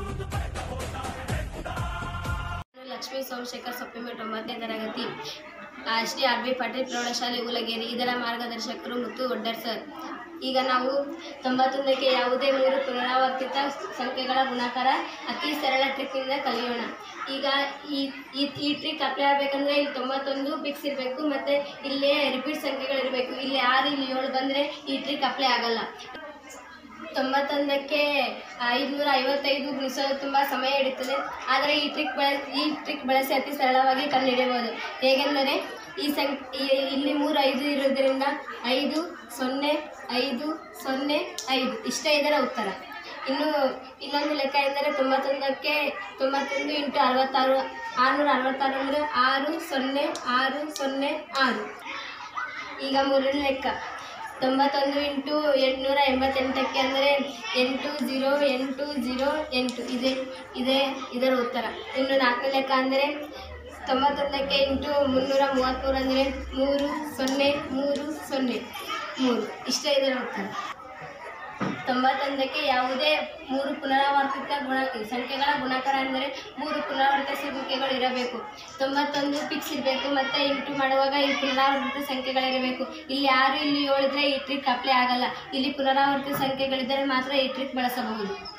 ನಾನು ಲಕ್ಷ್ಮೀ ಸೋಮಶೇಖರ್ ಸೊಪ್ಪಿಮಠ ಒಂಬತ್ತನೇ ತರಗತಿ S D R B Patil ಪ್ರೌಢಶಾಲೆ ಉಲಗೇರಿ ಇದರ ಮಾರ್ಗದರ್ಶಕರು ಮುತ್ತು ಒಡ್ಡರ್ ಸರ್ ಈಗ ನಾವು ತೊಂಬತ್ತೊಂದಕ್ಕೆ ಯಾವುದೇ ಮೂರು ಪುನರಾವರ್ತಿತ ಸಂಖ್ಯೆಗಳ ಗುಣಾಕಾರ ಅತಿ ಸರಳ ಟ್ರಿಕ್ನಿಂದ ಕಲಿಯೋಣ ಈಗ ಈ ಈ ಈ ಟ್ರಿಕ್ ಅಪ್ಲೈ ಆಗಬೇಕಂದ್ರೆ ಇಲ್ಲಿ ತೊಂಬತ್ತೊಂದು ಫಿಕ್ಸ್ ಇರಬೇಕು ಮತ್ತು ಇಲ್ಲೇ ರಿಪೀಟ್ ಸಂಖ್ಯೆಗಳಿರಬೇಕು ಇಲ್ಲಿ ಆರು ಇಲ್ಲಿ ಏಳು ಬಂದರೆ ಈ ಟ್ರಿಕ್ ಅಪ್ಲೈ ಆಗಲ್ಲ ತೊಂಬತ್ತೊಂದಕ್ಕೆ ಐದುನೂರ ಐವತ್ತೈದು ಗುಣಿಸಲು ತುಂಬ ಸಮಯ ಹಿಡಿಯುತ್ತದೆ ಆದರೆ ಈ ಟ್ರಿಕ್ ಬಳ ಈ ಟ್ರಿಕ್ ಬಳಸಿ ಅತಿ ಸರಳವಾಗಿ ಕಂಡುಹಿಡಿಯಬಹುದು ಹೇಗೆಂದರೆ ಈ ಸಂ ಈ- ಇಲ್ಲಿ ಮೂರು ಐದು ಇರೋದ್ರಿಂದ ಐದು ಸೊನ್ನೆ ಐದು ಸೊನ್ನೆ ಐದು ಇಷ್ಟೇ ಇದರ ಉತ್ತರ ಇನ್ನು ಇನ್ನೊಂದು ಲೆಕ್ಕ ಎಂದರೆ ತೊಂಬತ್ತೊಂದಕ್ಕೆ ತೊಂಬತ್ತೊಂದು ಇಂಟು ಅರವತ್ತಾರು ಆರುನೂರ ಅರವತ್ತಾರು ಅಂದರೆ ಆರು ಸೊನ್ನೆ ಆರು ಸೊನ್ನೆ ಆರು ಈಗ ಮೂರನೇ ಲೆಕ್ಕ ತೊಂಬತ್ತೊಂದು ಇಂಟು ಎಂಟುನೂರ ಎಂಬತ್ತೆಂಟಕ್ಕೆ ಅಂದರೆ ಎಂಟು ಜೀರೋ ಎಂಟು ಜೀರೋ ಎಂಟು ಇದೆ ಇದೆ ಇದರ ಉತ್ತರ ಇನ್ನು ನಾಲ್ಕನೇ ಲೆಕ್ಕ ಅಂದರೆ ತೊಂಬತ್ತೊಂದಕ್ಕೆ ಇಂಟು ಮುನ್ನೂರ ಮೂವತ್ತ್ಮೂರು ಅಂದರೆ ಮೂರು ಸೊನ್ನೆ ಮೂರು ಸೊನ್ನೆ ಮೂರು ಇಷ್ಟೇ ಇದರ ಉತ್ತರ ತೊಂಬತ್ತೊಂದಕ್ಕೆ ಯಾವುದೇ ಮೂರು ಪುನರಾವರ್ತಿತ ಗುಣ ಸಂಖ್ಯೆಗಳ ಗುಣಾಕಾರ ಅಂದರೆ ಮೂರು ಪುನರಾವರ್ತಿತ ಸಂಖ್ಯೆಗಳು ಇರಬೇಕು ತೊಂಬತ್ತೊಂದು ಫಿಕ್ಸ್ ಇರಬೇಕು ಮತ್ತು ಇಂಟು ಮಾಡುವಾಗ ಈ ಪುನರಾವರ್ತಿತ ಸಂಖ್ಯೆಗಳಿರಬೇಕು ಇಲ್ಲಿ ಆರು ಇಲ್ಲಿ ಏಳಿದ್ರೆ ಈ ಟ್ರಿಕ್ ಅಪ್ಲೈ ಆಗಲ್ಲ ಇಲ್ಲಿ ಪುನರಾವರ್ತಿತ ಸಂಖ್ಯೆಗಳಿದ್ದರೆ ಮಾತ್ರ ಈ ಟ್ರಿಕ್ ಬಳಸಬಹುದು